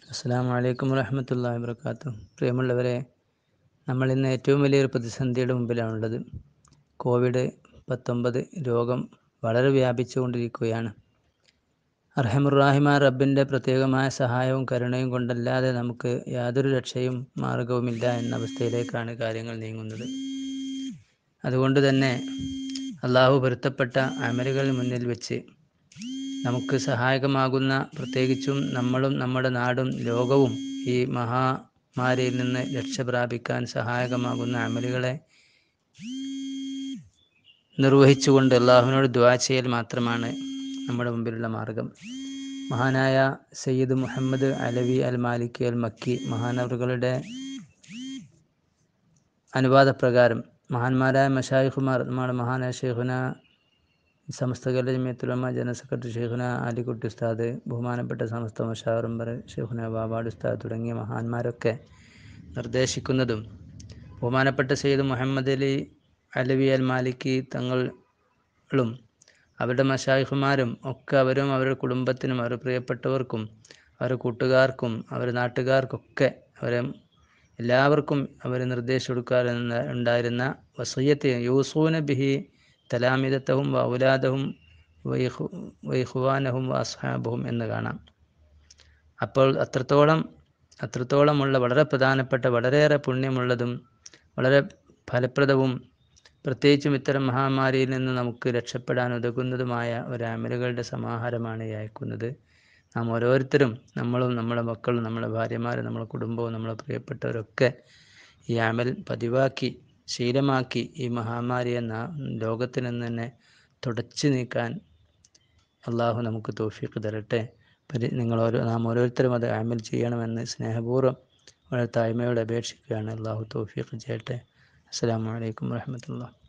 അസ്സാം വലൈക്കും വറഹമത്തല്ലാ വാബർക്കാത്തു പ്രിയമുള്ളവരെ നമ്മൾ ഇന്ന് ഏറ്റവും വലിയൊരു പ്രതിസന്ധിയുടെ മുമ്പിലാണുള്ളത് കോവിഡ് പത്തൊമ്പത് രോഗം വളരെ വ്യാപിച്ചുകൊണ്ടിരിക്കുകയാണ് അർഹമുറാഹിമ റബ്ബിൻ്റെ പ്രത്യേകമായ സഹായവും കരുണയും കൊണ്ടല്ലാതെ നമുക്ക് യാതൊരു രക്ഷയും മാർഗവുമില്ല എന്ന അവസ്ഥയിലേക്കാണ് കാര്യങ്ങൾ നീങ്ങുന്നത് അതുകൊണ്ട് തന്നെ അള്ളാഹു പൊരുത്തപ്പെട്ട അമലുകൾ മുന്നിൽ വെച്ച് നമുക്ക് സഹായകമാകുന്ന പ്രത്യേകിച്ചും നമ്മളും നമ്മുടെ നാടും ലോകവും ഈ മഹാമാരിയിൽ നിന്ന് രക്ഷ പ്രാപിക്കാൻ സഹായകമാകുന്ന അമലുകളെ നിർവഹിച്ചുകൊണ്ട് അള്ളാഹുവിനോട് ദ്വാ ചെയ്യൽ മാത്രമാണ് നമ്മുടെ മുമ്പിലുള്ള മാർഗം മഹാനായ സയ്യിദ് മുഹമ്മദ് അലവി അൽ മാലിക് അൽ മക്കി മഹാനവറുകളുടെ അനുവാദപ്രകാരം മഹാന്മാരായ മഷായിഖുമാർ നമ്മുടെ മഹാനായ ഷെയ്ഖുന സമസ്ത കേരള ജമിയത്തുലമ ജനറൽ സെക്രട്ടറി ഷെയ്ഖുന ആലിക്കുട്ടി ഉസ്താദ് ബഹുമാനപ്പെട്ട സമസ്ത മഷാറുംബർ ഷെയ്ഖുന ബാബാഡ് ഉസ്താദ് തുടങ്ങിയ മഹാന്മാരൊക്കെ നിർദ്ദേശിക്കുന്നതും ബഹുമാനപ്പെട്ട സയ്യിദ് മുഹമ്മദ് അലി അലവി അൽ മാലിക്കി തങ്ങളും അവരുടെ മഷായിഖുമാരും ഒക്കെ അവരും അവരുടെ കുടുംബത്തിനും അവരുടെ പ്രിയപ്പെട്ടവർക്കും അവരുടെ കൂട്ടുകാർക്കും അവരുടെ നാട്ടുകാർക്കൊക്കെ അവരെ എല്ലാവർക്കും അവർ നിർദ്ദേശം കൊടുക്കാറുന്ന ഉണ്ടായിരുന്ന വസയ്യത്ത് യൂസൂന ബിഹി തലാമിദത്തവും ഔലാദവും വൈഹുവാനഹും അസ്ഹാബും എന്ന് കാണാം അപ്പോൾ അത്രത്തോളം അത്രത്തോളമുള്ള വളരെ പ്രധാനപ്പെട്ട വളരെയേറെ പുണ്യമുള്ളതും വളരെ ഫലപ്രദവും പ്രത്യേകിച്ചും ഇത്തരം മഹാമാരിയിൽ നിന്ന് നമുക്ക് രക്ഷപ്പെടാൻ ഉതകുന്നതുമായ ഒരു അമലുകളുടെ സമാഹാരമാണ് ഈ അയക്കുന്നത് നാം ഓരോരുത്തരും നമ്മളും നമ്മുടെ മക്കളും നമ്മുടെ ഭാര്യമാരും നമ്മുടെ കുടുംബവും നമ്മളെ പ്രിയപ്പെട്ടവരൊക്കെ ഈ അമൽ പതിവാക്കി ശീലമാക്കി ഈ മഹാമാരി എന്ന ലോകത്തിൽ നിന്ന് തന്നെ തുടച്ചു നീക്കാൻ അള്ളാഹു നമുക്ക് തോഫീക്ക് തരട്ടെ പരി നിങ്ങൾ ഓരോ നാം ഓരോരുത്തരും അത് അമൽ ചെയ്യണമെന്ന് സ്നേഹപൂർവ്വം വളരെ താഴ്മയോടെ അപേക്ഷിക്കുകയാണ് അള്ളാഹു തോഫീക്ക് ചെയ്യട്ടെ അസ്സാം വലൈക്കും വാഹമത്തുള്ള